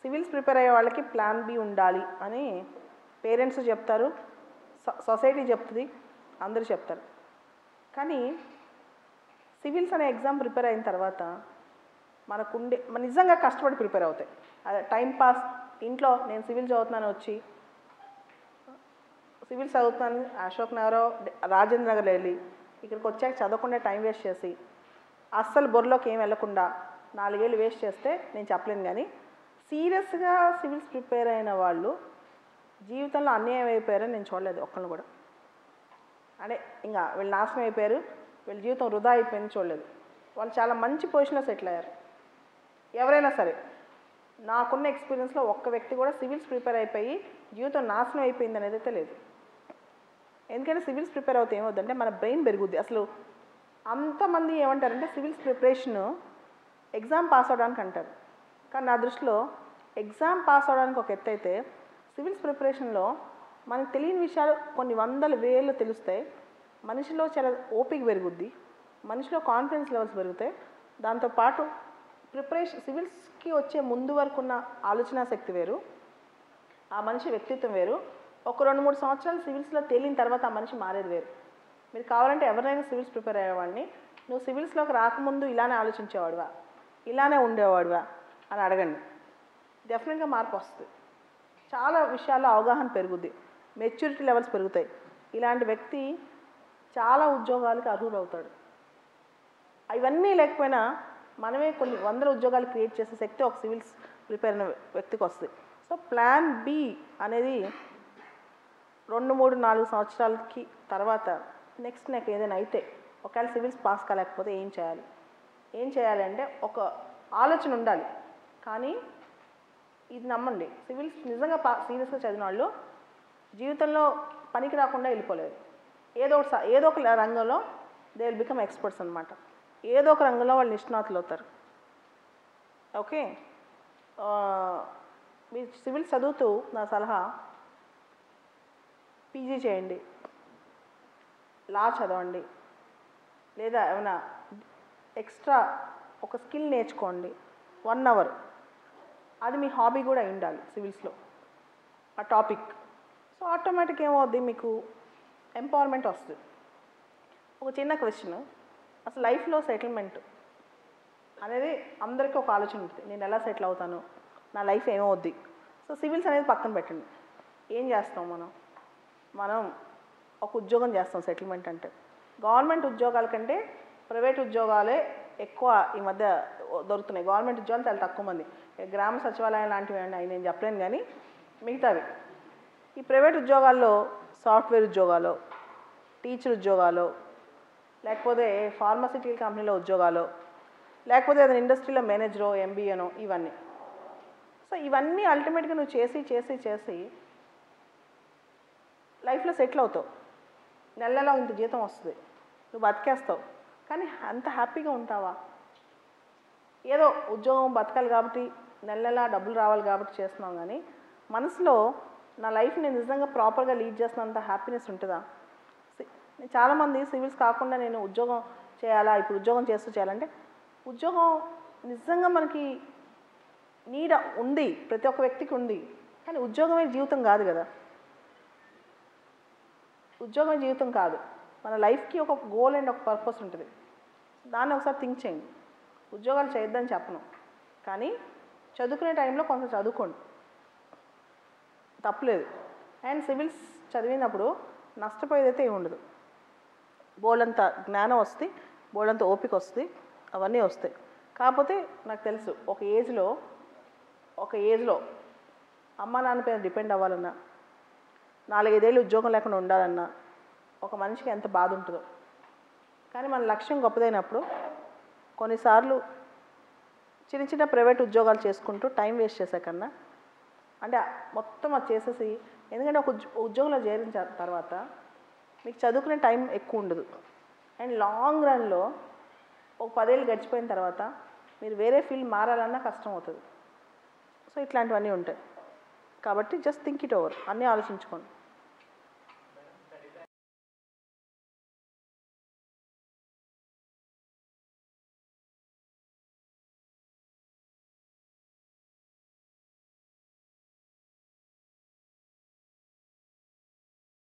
civils prepare అయ్యే వాళ్ళకి plan B ఉండాలి అని పేరెంట్స్ చెప్తారు సొ- సొసైటీ చెప్తుంది అందరూ చెప్తారు కానీ సివిల్స్ అనే ఎగ్జామ్ ప్రిపేర్ అయిన తర్వాత మనకుండే మన నిజంగా కష్టపడి ప్రిపేర్ అవుతాయి అదే టైం పాస్ ఇంట్లో నేను సివిల్ చదువుతున్నాను వచ్చి సివిల్ చదువుతున్నాను అశోక్ నగర్ రాజేంద్ర నగర్ వెళ్ళి ఇక్కడికి వచ్చాక చదవకుండా టైం వేస్ట్ చేసి అస్సలు బొర్రలోకి ఏం వెళ్ళకుండా నాలుగేళ్ళు వేస్ట్ చేస్తే నేను చెప్పలేను కానీ సీరియస్గా సివిల్స్ ప్రిపేర్ అయిన వాళ్ళు జీవితంలో అన్యాయం అయిపోయారని నేను చూడలేదు ఒక్కళ్ళు కూడా అంటే ఇంకా వీళ్ళు నాశనం అయిపోయారు వీళ్ళ జీవితం వృధా అయిపోయింది చూడలేదు వాళ్ళు చాలా మంచి పొజిషన్లో సెటిల్ అయ్యారు ఎవరైనా సరే నాకున్న ఎక్స్పీరియన్స్లో ఒక్క వ్యక్తి కూడా సివిల్స్ ప్రిపేర్ అయిపోయి జీవితం నాశనం అయిపోయింది అనేది అయితే లేదు ఎందుకంటే సివిల్స్ ప్రిపేర్ అవుతే ఏమవుతుందంటే మన బ్రెయిన్ పెరుగుద్ది అసలు అంతమంది ఏమంటారంటే సివిల్స్ ప్రిపరేషన్ ఎగ్జామ్ పాస్ అవడానికి అంటారు కానీ నా దృష్టిలో ఎగ్జామ్ పాస్ అవడానికి ఒక ఎత్తు అయితే సివిల్స్ ప్రిపరేషన్లో మనకు తెలియని విషయాలు కొన్ని వందల వేలు తెలుస్తాయి మనిషిలో చాలా ఓపిక పెరుగుద్ది మనిషిలో కాన్ఫిడెన్స్ లెవెల్స్ పెరుగుతాయి దాంతోపాటు ప్రిపరేషన్ సివిల్స్కి వచ్చే ముందు వరకు ఉన్న ఆలోచన శక్తి వేరు ఆ మనిషి వ్యక్తిత్వం వేరు ఒక రెండు మూడు సంవత్సరాలు సివిల్స్లో తేలిన తర్వాత ఆ మనిషి మారేది వేరు మీరు కావాలంటే ఎవరైనా సివిల్స్ ప్రిపేర్ అయ్యేవాడిని నువ్వు సివిల్స్లోకి రాకముందు ఇలానే ఆలోచించేవాడువా ఇలానే ఉండేవాడువా అని అడగండి డెఫినెట్గా మార్పు వస్తుంది చాలా విషయాల్లో అవగాహన పెరుగుద్ది మెచ్యూరిటీ లెవెల్స్ పెరుగుతాయి ఇలాంటి వ్యక్తి చాలా ఉద్యోగాలకి అర్హుడు అవుతాడు ఇవన్నీ లేకపోయినా మనమే కొన్ని వందల ఉద్యోగాలు క్రియేట్ చేసే శక్తి ఒక సివిల్స్ ప్రిపేర్ అయిన వ్యక్తికి వస్తుంది సో ప్లాన్ బి అనేది రెండు మూడు నాలుగు సంవత్సరాలకి తర్వాత నెక్స్ట్ నాకు ఏదైనా అయితే ఒకవేళ సివిల్స్ పాస్ కాలేకపోతే ఏం చేయాలి ఏం చేయాలి అంటే ఒక ఆలోచన ఉండాలి కానీ ఇది నమ్మండి సివిల్స్ నిజంగా పా సీరియస్గా చదివిన వాళ్ళు జీవితంలో పనికి రాకుండా వెళ్ళిపోలేరు ఏదో ఒక స- ఏదో ఒక రంగంలో దే విల్ బికమ్ ఎక్స్పర్ట్స్ అనమాట ఏదో ఒక రంగంలో వాళ్ళు నిష్ణాతులు అవుతారు ఓకే ఆ, మీరు సివిల్ చదువుతూ నా సలహా పీజీ చేయండి లా చదవండి లేదా ఏమైనా ఎక్స్ట్రా ఒక స్కిల్ నేర్చుకోండి వన్ అవర్ అది మీ హాబీ కూడా అయి ఉండాలి సివిల్స్లో ఆ టాపిక్ సో ఆటోమేటిక్ ఏమవుద్ది మీకు ఎంపవర్మెంట్ వస్తుంది ఒక చిన్న క్వశ్చన్ అసలు లైఫ్లో సెటిల్మెంట్ అనేది అందరికీ ఒక ఆలోచన ఉంటుంది నేను ఎలా సెటిల్ అవుతాను నా లైఫ్ ఏమవుద్ది సో సివిల్స్ అనేది పక్కన పెట్టండి ఏం చేస్తాం మనం మనం ఒక ఉద్యోగం చేస్తాం సెటిల్మెంట్ అంటే గవర్నమెంట్ ఉద్యోగాల కంటే ప్రైవేట్ ఉద్యోగాలే ఎక్కువ ఈ మధ్య దొరుకుతున్నాయి గవర్నమెంట్ ఉద్యోగాలు చాలా తక్కువ మంది ఇక గ్రామ సచివాలయం లాంటివి అండి అవి నేను చెప్పలేను కానీ మిగతావి ఈ ప్రైవేట్ ఉద్యోగాల్లో సాఫ్ట్వేర్ ఉద్యోగాలు టీచర్ ఉద్యోగాలు లేకపోతే ఫార్మసిటికల్ కంపెనీలో ఉద్యోగాలు లేకపోతే ఏదైనా ఇండస్ట్రీలో మేనేజరో ఎంబీఏనో ఇవన్నీ సో ఇవన్నీ అల్టిమేట్గా నువ్వు చేసి చేసి చేసి లైఫ్లో సెటిల్ అవుతావు నెల నెల ఇంత జీతం వస్తుంది నువ్వు బతికేస్తావు కానీ అంత హ్యాపీగా ఉంటావా ఏదో ఉద్యోగం బతకాలి కాబట్టి నెల నెల డబ్బులు రావాలి కాబట్టి చేస్తున్నాం కానీ మనసులో నా లైఫ్ నేను నిజంగా ప్రాపర్గా లీడ్ చేస్తున్నంత హ్యాపీనెస్ ఉంటుందా సి- నేను చాలామంది సివిల్స్ కాకుండా నేను ఉద్యోగం చేయాలా ఇప్పుడు ఉద్యోగం చేస్తూ చేయాలంటే ఉద్యోగం నిజంగా మనకి నీడ ఉంది ప్రతి ఒక్క వ్యక్తికి ఉంది కానీ ఉద్యోగమే జీవితం కాదు కదా ఉద్యోగం జీవితం కాదు మన లైఫ్కి ఒక గోల్ అండ్ ఒక పర్పస్ ఉంటుంది దాన్ని ఒకసారి థింక్ చేయండి ఉద్యోగాలు చేయొద్దని చెప్పను కానీ చదువుకునే టైంలో కొంత చదువుకోండి తప్పలేదు అండ్ సివిల్స్ చదివినప్పుడు నష్టపోయేదైతే ఏమి ఉండదు బోల్డంత జ్ఞానం వస్తుంది బోల్డంత ఓపిక వస్తుంది అవన్నీ వస్తాయి కాకపోతే నాకు తెలుసు ఒక ఏజ్లో ఒక ఏజ్లో అమ్మ నాన్న పైన డిపెండ్ అవ్వాలన్నా నాలుగైదేళ్ళు ఉద్యోగం లేకుండా ఉండాలన్నా ఒక మనిషికి ఎంత బాధ ఉంటుందో కానీ మన లక్ష్యం గొప్పదైనప్పుడు కొన్నిసార్లు చిన్న చిన్న ప్రైవేట్ ఉద్యోగాలు చేసుకుంటూ టైం వేస్ట్ చేసే కన్నా అంటే మొత్తం అది చేసేసి ఎందుకంటే ఒక ఉద్యో- ఉద్యోగంలో చేరిన చ- తర్వాత మీకు చదువుకునే టైం ఎక్కువ ఉండదు అండ్ లాంగ్ రన్లో ఒక పదేళ్ళు గడిచిపోయిన తర్వాత మీరు వేరే ఫీల్డ్ మారాలన్నా కష్టం అవుతుంది సో ఇట్లాంటివన్నీ ఉంటాయి కాబట్టి జస్ట్ థింక్ ఇట్ ఓవర్ అన్నీ ఆలోచించుకోండి